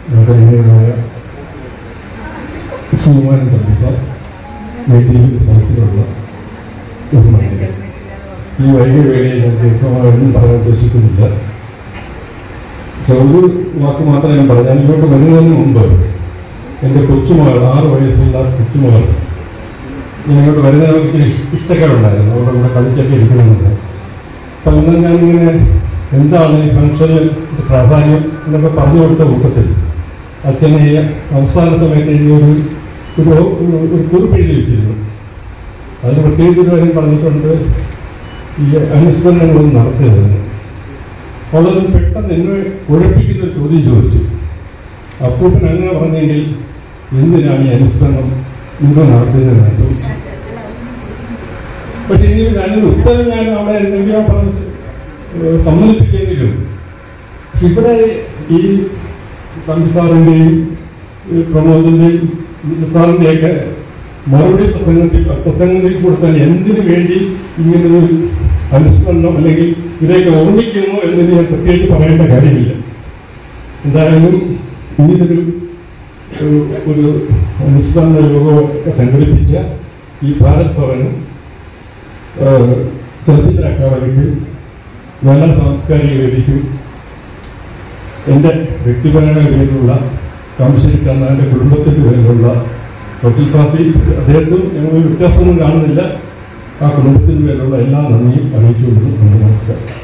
ആദരണീയനായ ശ്രീമാൻ തമ്പിസ വേദിയിൽ സദസ്സിലുള്ള ബഹുമാനികൾ ഈ വൈകിയ വേളയിൽ ഞാൻ ദീർഘമായൊന്നും പറയാൻ ഉദ്ദേശിക്കുന്നില്ല പക്ഷെ ഒരു വാക്ക് മാത്രമേ ഞാൻ പറഞ്ഞു ഞാൻ ഇങ്ങോട്ട് വരുന്നതിന് മുമ്പ് എൻ്റെ കൊച്ചുമകൾ ആറ് വയസ്സുള്ള കൊച്ചുമകൾ ഞാൻ ഇങ്ങോട്ട് വരുന്നത് എനിക്ക് ഇഷ്ടക്കേടുണ്ടായിരുന്നു അവരുടെ കൂടെ കളിച്ചൊക്കെ ഇരിക്കണമെന്നുണ്ട് അപ്പം ഇന്ന് ഞാനിങ്ങനെ എന്താണ് ഈ ഫംഗ്ഷനിൽ പ്രാധാന്യം എന്നൊക്കെ പറഞ്ഞു കൊടുത്ത കൂട്ടത്തിൽ അച്ഛനെ ഈ അവസാന സമയത്ത് എഴുതിയ ഒരു ഒരു ഒരു- ഒരു കുറിപ്പ് എഴുതി വെച്ചിരുന്നു അതിന് പ്രത്യേകിച്ച് ഒരു കാര്യം പറഞ്ഞിട്ടുണ്ട് ഈ അനുസ്മരണങ്ങളൊന്നും നടത്തരുതെന്ന് വളരെ പെട്ടെന്ന് എന്നെ ഉഴപ്പിക്കുന്ന ഒരു ചോദ്യം ചോദിച്ചു അപ്പൂപ്പൻ അങ്ങനെ പറഞ്ഞെങ്കിൽ എന്തിനാണ് ഈ അനുസ്മരണം നിങ്ങൾ നടത്തുന്നതെന്ന് ചോദിച്ചു പക്ഷെ ഇനി ഞാനൊരു ഉത്തരം ഞാൻ അവിടെ എന്തെങ്കിലും പറഞ്ഞ് ഏഹ് സമ്മതിപ്പിച്ചെങ്കിലും പക്ഷെ ഇവിടെ ഈ തമ്പി സാറിൻ്റെയും ഈ പ്രമോദിൻ്റെയും സാറിൻ്റെയൊക്കെ മറുപടി പ്രസംഗത്തിൽ പ്രസംഗത്തിൽ കൂടെ തന്നെ എന്തിനു വേണ്ടി ഇങ്ങനൊരു അനുസ്മരണം അല്ലെങ്കിൽ ഇവരെയൊക്കെ ഓർമ്മിക്കുന്നു എന്ന് ഞാൻ പ്രത്യേകിച്ച് പറയേണ്ട കാര്യമില്ല എന്തായാലും ഇനിയൊരു ഒരു ഒരു അനുസ്മരണ യോഗമൊക്കെ സംഘടിപ്പിച്ച ഈ ഭാരത് ഭവനും ഏഹ്, ചലച്ചിത്ര അക്കാദമിക്കും നല്ല സാംസ്കാരിക വേദിക്കും എൻ്റെ വ്യക്തിപരമായ പേരിലുള്ള കാമശ്ശേരി കണ്ണാൻ്റെ കുടുംബത്തിൻ്റെ പേരിലുള്ള വക്കീൽ ഫാസി അദ്ദേഹത്തും ഞങ്ങൾ വ്യത്യാസമൊന്നും കാണുന്നില്ല ആ കുടുംബത്തിൻ്റെ പേരിലുള്ള എല്ലാ നന്ദിയും അറിയിച്ചുകൊണ്ടു നന്ദി നമസ്കാരം